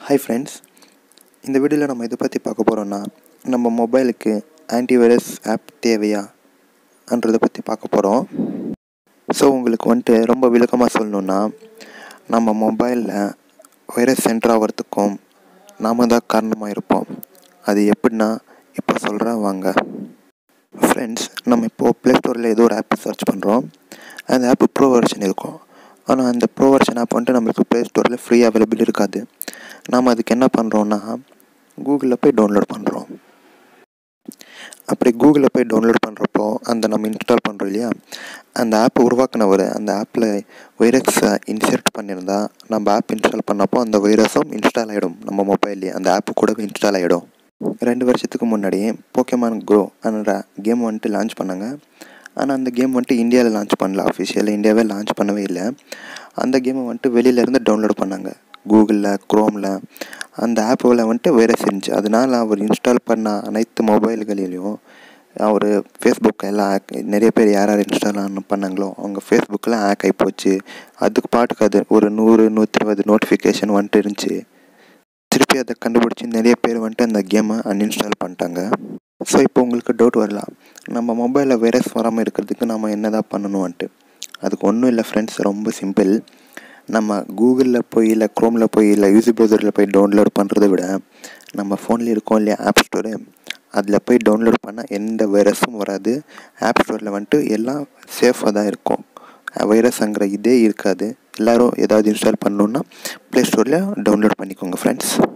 hi friends இந்த வீடியோவில் நம்ம இதை பற்றி பார்க்க போகிறோன்னா நம்ம மொபைலுக்கு ஆன்டிவைரஸ் ஆப் தேவையான்றதை பற்றி பார்க்க போகிறோம் ஸோ உங்களுக்கு வந்துட்டு ரொம்ப விளக்கமாக சொல்லணுன்னா நம்ம மொபைலில் வைரஸ் சென்டர் ஆகிறதுக்கும் நாம தான் காரணமாக இருப்போம் அது எப்படின்னா இப்போ சொல்கிறேன் வாங்க ஃப்ரெண்ட்ஸ் நம்ம இப்போது ப்ளே ஸ்டோரில் ஏதோ ஒரு ஆப் சர்ச் பண்ணுறோம் அந்த ஆப் ப்ரோ வெர்ஷன் இருக்கும் ஆனால் அந்த ப்ரோ வெர்ஷன் ஆப் வந்துட்டு நம்மளுக்கு ப்ளே ஸ்டோரில் ஃப்ரீ அவைலபிள் இருக்காது நாம் அதுக்கு என்ன பண்ணுறோன்னா கூகுளில் போய் டவுன்லோட் பண்ணுறோம் அப்படி கூகுளில் போய் டவுன்லோட் பண்ணுறப்போ அந்த நம்ம இன்ஸ்டால் பண்ணுறோம் இல்லையா அந்த ஆப்பை உருவாக்குனவர் அந்த ஆப்பில் வைரஸை இன்சர்ட் பண்ணியிருந்தா நம்ம ஆப் இன்ஸ்டால் பண்ணப்போ அந்த வைரஸும் இன்ஸ்டால் ஆகிடும் நம்ம மொபைல்லேயே அந்த ஆப்பு கூடவே இன்ஸ்டால் ஆகிடும் ரெண்டு வருஷத்துக்கு முன்னாடி போக்கேமான் க்ரோ என்ற கேம் வந்துட்டு லான்ச் பண்ணாங்க ஆனால் அந்த கேம் வந்துட்டு இந்தியாவில் லான்ச் பண்ணல அஃபிஷியலாக இந்தியாவே லான்ச் பண்ணவே இல்லை அந்த கேமை வந்துட்டு வெளியிலேருந்து டவுன்லோட் பண்ணாங்க கூகுளில் க்ரோமில் அந்த ஆப்பில் வந்துட்டு வைரஸ் இருந்துச்சு அதனால் அவர் இன்ஸ்டால் பண்ண அனைத்து மொபைல்களிலையும் அவர் ஃபேஸ்புக் எல்லாம் ஹேக் நிறைய பேர் யார் யார் இன்ஸ்டால் பண்ணாங்களோ அவங்க ஃபேஸ்புக்கில் ஹேக் ஆகி போச்சு அதுக்கு பாட்டுக்கு அது ஒரு நூறு நூற்றி இருபது நோட்டிஃபிகேஷன் வந்துட்டு இருந்துச்சு திருப்பி அதை கண்டுபிடிச்சி நிறைய பேர் வந்துட்டு அந்த கேமை அன்இன்ஸ்டால் பண்ணிட்டாங்க ஸோ இப்போ உங்களுக்கு டவுட் வரலாம் நம்ம மொபைலில் வைரஸ் வராமல் இருக்கிறதுக்கு நம்ம என்ன தான் பண்ணணும்ன்ட்டு அதுக்கு ஒன்றும் இல்லை ஃப்ரெண்ட்ஸ் ரொம்ப சிம்பிள் நம்ம கூகுளில் போய் இல்லை க்ரோமில் போய் இல்லை யூசி ப்ரௌசரில் போய் டவுன்லோட் பண்ணுறதை விட நம்ம ஃபோனில் இருக்கோம் இல்லையா ஆப் ஸ்டோரு அதில் போய் டவுன்லோட் பண்ணால் எந்த வைரஸும் வராது ஆப் ஸ்டோரில் வந்துட்டு எல்லாம் சேஃபாக தான் இருக்கும் வைரஸ்ங்கிற இதே இருக்காது எல்லோரும் ஏதாவது இன்ஸ்டால் பண்ணணுன்னா ப்ளே ஸ்டோரில் டவுன்லோட் பண்ணிக்கோங்க ஃப்ரெண்ட்ஸ்